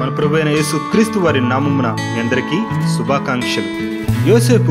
మన ప్రభు అయిన యేసు క్రీస్తు వారి నామమున మీ అందరికీ శుభాకాంక్షలు యోసేపు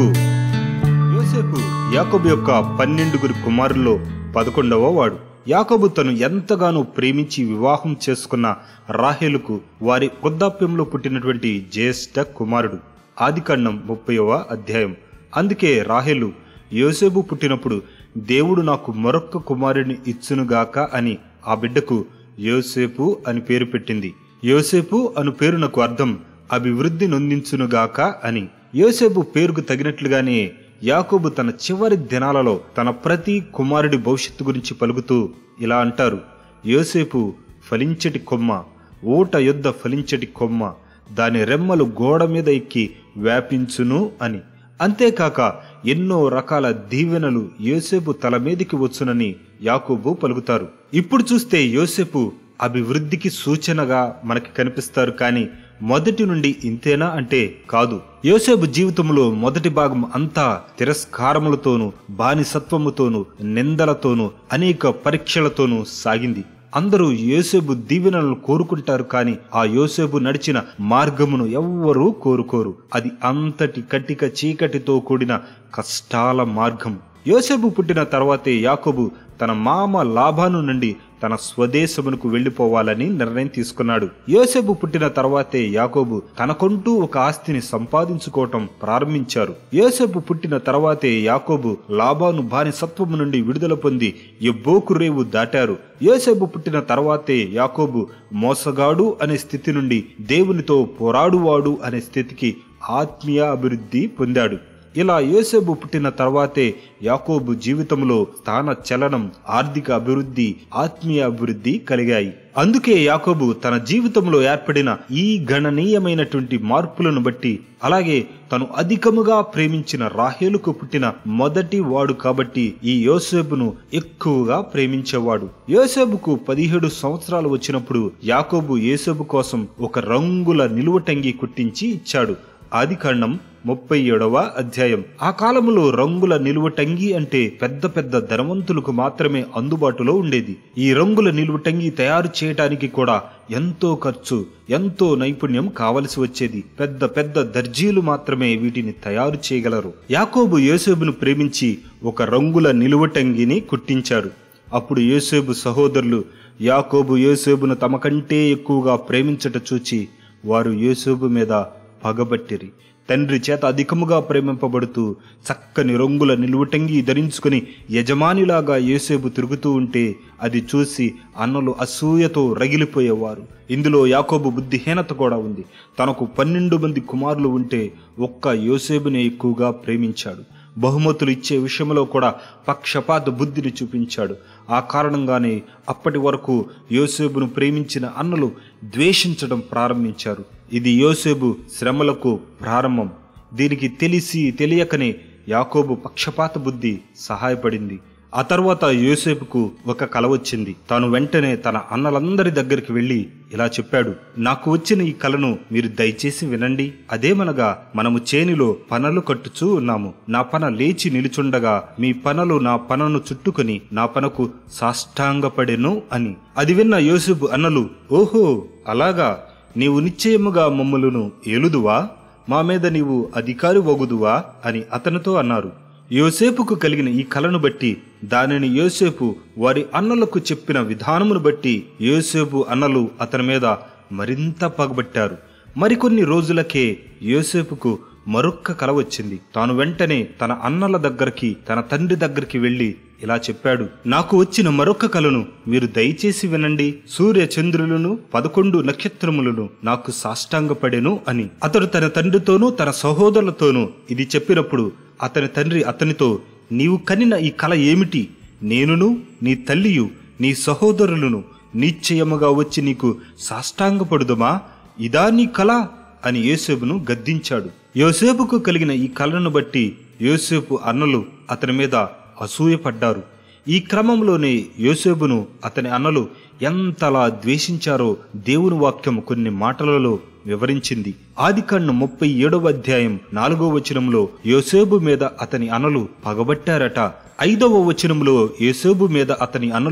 యోసేపు యాకోబు యొక్క పన్నెండుగురు కుమారుల్లో పదకొండవ వాడు యాకోబు తను ఎంతగానో ప్రేమించి వివాహం చేసుకున్న రాహేలుకు వారి వృద్ధాప్యంలో పుట్టినటువంటి జ్యేష్ఠ కుమారుడు ఆదికాండం ముప్పైవ అధ్యాయం అందుకే రాహేలు యోసేపు పుట్టినప్పుడు దేవుడు నాకు మరొక్క కుమారుని ఇచ్చునుగాక అని ఆ బిడ్డకు యోసేపు అని పేరు పెట్టింది యోసేపు అను పేరునకు అర్థం అభివృద్ధి నొందించునుగాక అని యోసేపు పేరుకు తగినట్లుగానే యాకోబు తన చివరి దినాలలో తన ప్రతి కుమారుడి భవిష్యత్తు గురించి పలుకుతూ ఇలా అంటారు యోసేపు ఫలించటి కొమ్మ ఊట యుద్ధ ఫలించటి కొమ్మ దాని రెమ్మలు గోడ మీద ఎక్కి వ్యాపించును అని అంతేకాక ఎన్నో రకాల దీవెనలు యోసేపు తల మీదికి వచ్చునని యాకోబు పలుకుతారు ఇప్పుడు చూస్తే యోసేపు అభివృద్ధికి సూచనగా మనకి కనిపిస్తారు కానీ మొదటి నుండి ఇంతేనా అంటే కాదు యోసేపు జీవితంలో మొదటి భాగం అంతా తిరస్కారములతోనూ బానిసత్వముతోనూ నిందలతోనూ అనేక పరీక్షలతోనూ సాగింది అందరూ యోసేపు దీవెనలను కోరుకుంటారు కానీ ఆ యోసేపు నడిచిన మార్గమును ఎవ్వరూ కోరుకోరు అది అంతటి కటిక చీకటితో కూడిన కష్టాల మార్గం యోసేపు పుట్టిన తర్వాతే యాకోబు తన మామ లాభాను నుండి తన స్వదేశమునకు వెళ్లిపోవాలని నిర్ణయం తీసుకున్నాడు యోసేపు పుట్టిన తర్వాతే యాకోబు తనకంటూ ఒక ఆస్తిని సంపాదించుకోవటం ప్రారంభించారు యోసేపు పుట్టిన తర్వాతే యాకోబు లాభాను బానిసత్వము నుండి విడుదల పొంది ఎబ్బోకు రేవు దాటారు యోసేపు పుట్టిన తర్వాతే యాకోబు మోసగాడు అనే స్థితి నుండి దేవునితో పోరాడువాడు అనే స్థితికి ఆత్మీయ అభివృద్ధి పొందాడు ఇలా యోసేపు పుట్టిన తర్వాతే యాకోబు జీవితంలో స్థాన చలనం ఆర్థిక అభివృద్ధి ఆత్మీయ అభివృద్ధి కలిగాయి అందుకే యాకోబు తన జీవితంలో ఏర్పడిన ఈ గణనీయమైనటువంటి మార్పులను బట్టి అలాగే తను అధికముగా ప్రేమించిన రాహేలుకు పుట్టిన మొదటి వాడు కాబట్టి ఈ యోసేపును ఎక్కువగా ప్రేమించేవాడు యోసేపుకు పదిహేడు సంవత్సరాలు వచ్చినప్పుడు యాకోబు యోసేపు కోసం ఒక రంగుల నిలువటంగి కుట్టించి ఇచ్చాడు ఆదికాండం ముప్పై ఏడవ అధ్యాయం ఆ కాలంలో రంగుల నిలువటంగి అంటే పెద్ద పెద్ద ధనవంతులకు మాత్రమే అందుబాటులో ఉండేది ఈ రంగుల నిలువటంగి తయారు చేయటానికి కూడా ఎంతో ఖర్చు ఎంతో నైపుణ్యం కావలసి వచ్చేది పెద్ద పెద్ద దర్జీలు మాత్రమే వీటిని తయారు చేయగలరు యాకోబు యోసేబును ప్రేమించి ఒక రంగుల నిలువటంగిని కుట్టించాడు అప్పుడు యోసేబు సహోదరులు యాకోబు యోసేబును తమ కంటే ఎక్కువగా ప్రేమించట చూచి వారు యోసేబు మీద పగబట్టిరి తండ్రి చేత అధికముగా ప్రేమింపబడుతూ చక్కని రంగుల నిలువటంగి ధరించుకుని యజమానిలాగా యోసేపు తిరుగుతూ ఉంటే అది చూసి అన్నలు అసూయతో రగిలిపోయేవారు ఇందులో యాకోబు బుద్ధిహీనత కూడా ఉంది తనకు పన్నెండు మంది కుమారులు ఉంటే ఒక్క యోసేపునే ఎక్కువగా ప్రేమించాడు బహుమతులు ఇచ్చే విషయంలో కూడా పక్షపాత బుద్ధిని చూపించాడు ఆ కారణంగానే అప్పటి వరకు యోసేపును ప్రేమించిన అన్నలు ద్వేషించడం ప్రారంభించారు ఇది యోసేపు శ్రమలకు ప్రారంభం దీనికి తెలిసి తెలియకనే యాకోబు పక్షపాత బుద్ధి సహాయపడింది ఆ తర్వాత యోసేపుకు ఒక కల వచ్చింది తాను వెంటనే తన అన్నలందరి దగ్గరికి వెళ్ళి ఇలా చెప్పాడు నాకు వచ్చిన ఈ కలను మీరు దయచేసి వినండి అదేమనగా మనము చేనిలో పనలు కట్టుచూ ఉన్నాము నా పన లేచి నిలుచుండగా మీ పనలు నా పనను చుట్టుకొని నా పనకు సాష్టాంగపడెను అని అది విన్న యోసేపు అన్నలు ఓహో అలాగా నీవు నిశ్చయముగా మమ్ములను ఏలుదువా మా మీద నీవు అధికారి వగుదువా అని అతనితో అన్నారు యోసేపుకు కలిగిన ఈ కలను బట్టి దానిని యోసేపు వారి అన్నలకు చెప్పిన విధానమును బట్టి యోసేపు అన్నలు అతని మీద మరింత పగబట్టారు మరికొన్ని రోజులకే యోసేపుకు మరొక్క కల వచ్చింది తాను వెంటనే తన అన్నల దగ్గరికి తన తండ్రి దగ్గరికి వెళ్ళి ఇలా చెప్పాడు నాకు వచ్చిన మరొక కలను మీరు దయచేసి వినండి సూర్య చంద్రులను పదకొండు నక్షత్రములను నాకు సాష్టాంగపడెను అని అతడు తన తండ్రితోనూ తన సహోదరులతోనూ ఇది చెప్పినప్పుడు అతని తండ్రి అతనితో నీవు కనిన ఈ కల ఏమిటి నేనును నీ తల్లియు నీ సహోదరులను నిశ్చయముగా వచ్చి నీకు సాష్టాంగపడుదమా ఇదా నీ కళ అని యోసేపును గద్దించాడు యోసేపుకు కలిగిన ఈ కళను బట్టి యోసేపు అన్నలు అతని మీద అసూయపడ్డారు ఈ క్రమంలోనే యోసేపును అతని అన్నలు ఎంతలా ద్వేషించారో దేవుని వాక్యం కొన్ని మాటలలో వివరించింది ఆదికాండం ముప్పై ఏడవ అధ్యాయం నాలుగో వచనంలో యోసేబు మీద అతని అనలు పగబట్టారట ఐదవ వచనంలో యోసేబు మీద అతని అనలు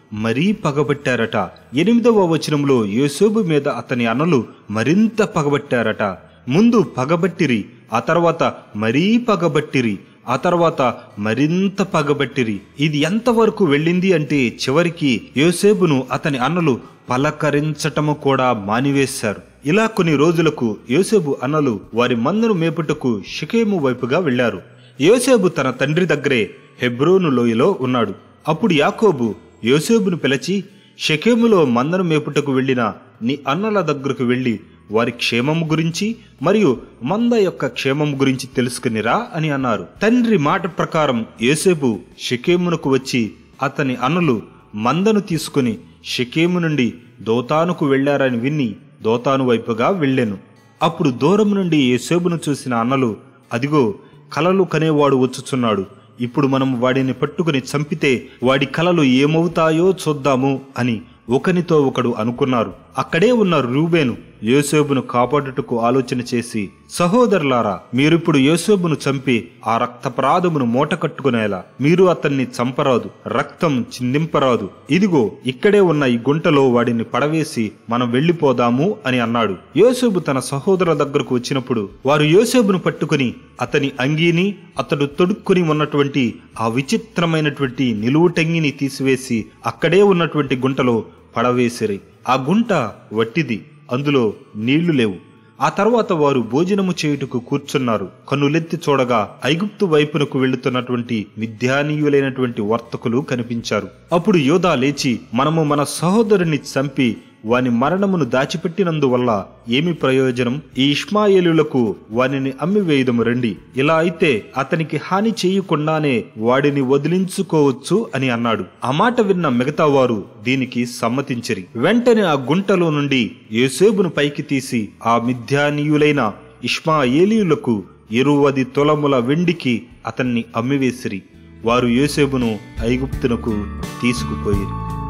మరీ పగబట్టారట ఎనిమిదవ వచనంలో యోసేపు మీద అతని అన్నలు మరింత పగబట్టారట ముందు పగబట్టిరి ఆ తర్వాత మరీ పగబట్టిరి ఆ తర్వాత మరింత పగబట్టిరి ఇది ఎంతవరకు వెళ్ళింది అంటే చివరికి యోసేపును అతని అన్నలు పలకరించటము కూడా మానివేశారు ఇలా కొన్ని రోజులకు యోసేపు అన్నలు వారి మందను మేపుటకు షికేము వైపుగా వెళ్లారు యోసేపు తన తండ్రి దగ్గరే హెబ్రోను లోయలో ఉన్నాడు అప్పుడు యాకోబు యోసేపును పిలిచి షెకేములో మందను మేపుటకు వెళ్ళిన నీ అన్నల దగ్గరకు వెళ్ళి వారి క్షేమము గురించి మరియు మంద యొక్క క్షేమం గురించి తెలుసుకునిరా అని అన్నారు తండ్రి మాట ప్రకారం యోసేపు షెకేమునకు వచ్చి అతని అన్నలు మందను తీసుకుని షెకేము నుండి దోతానుకు వెళ్లారని విని దోతాను వైపుగా వెళ్ళాను అప్పుడు దూరం నుండి యోసేపును చూసిన అన్నలు అదిగో కలలు కనేవాడు వచ్చుచున్నాడు ఇప్పుడు మనం వాడిని పట్టుకుని చంపితే వాడి కలలు ఏమవుతాయో చూద్దాము అని ఒకనితో ఒకడు అనుకున్నారు అక్కడే ఉన్న రూబేను యోసేబును కాపాడుటకు ఆలోచన చేసి సహోదరులారా మీరిప్పుడు యోసేబును చంపి ఆ రక్తపరాధమును మూట కట్టుకునేలా మీరు అతన్ని చంపరాదు రక్తం చిందింపరాదు ఇదిగో ఇక్కడే ఉన్న ఈ గుంటలో వాడిని పడవేసి మనం వెళ్ళిపోదాము అని అన్నాడు యోసేబు తన సహోదరుల దగ్గరకు వచ్చినప్పుడు వారు యోసేబును పట్టుకుని అతని అంగీని అతడు తొడుక్కుని ఉన్నటువంటి ఆ విచిత్రమైనటువంటి నిలువుటంగిని తీసివేసి అక్కడే ఉన్నటువంటి గుంటలో పడవేసిరి ఆ గుంట వట్టిది అందులో నీళ్లు లేవు ఆ తర్వాత వారు భోజనము చేయుటకు కూర్చున్నారు కన్నులెత్తి చూడగా ఐగుప్తు వైపునకు వెళుతున్నటువంటి మిథ్యానీయులైనటువంటి వర్తకులు కనిపించారు అప్పుడు యోధా లేచి మనము మన సహోదరుని చంపి వాని మరణమును దాచిపెట్టినందువల్ల ఏమి ప్రయోజనం ఈ ఇష్మాయేలులకు వానిని అమ్మివేయుదము రండి ఇలా అయితే అతనికి హాని చేయకుండానే వాడిని వదిలించుకోవచ్చు అని అన్నాడు ఆ మాట విన్న మిగతా వారు దీనికి సమ్మతించరి వెంటనే ఆ గుంటలో నుండి యోసేబును పైకి తీసి ఆ మిథ్యానీయులైన ఇష్మాయేలీయులకు ఇరువది తొలముల వెండికి అతన్ని అమ్మివేసిరి వారు యోసేబును ఐగుప్తునకు తీసుకుపోయిరి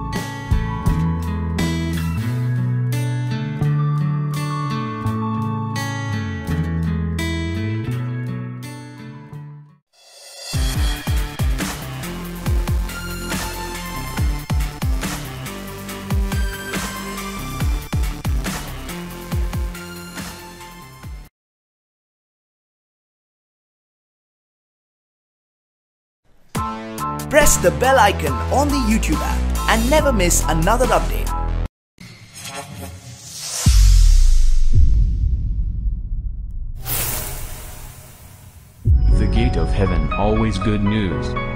Press the bell icon on the YouTube app and never miss another update. The Gate of Heaven, always good news.